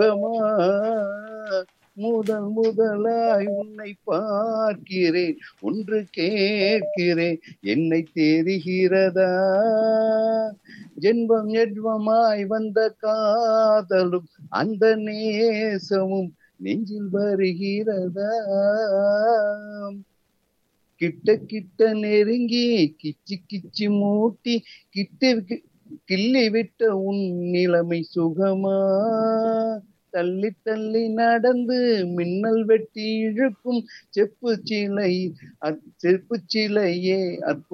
முதல் முதலாய் உன்னை பார்க்கிறேன் ஒன்று கேட்கிறேன் என்னை தெரிகிறதா ஜென்மம் ஜென்மமாய் வந்த காதலும் அந்த நேசமும் நெஞ்சில் வருகிறதா கிட்ட கிட்ட நெருங்கி கிச்சி கிச்சி மூட்டி கிட்ட கிள்ளி விட்ட உன் நிலைமை சுகமா தள்ளி தள்ளி நடந்து மின்னல் வெட்டி இழுக்கும் செப்பு சிலை செப்பு சிலையே அற்புத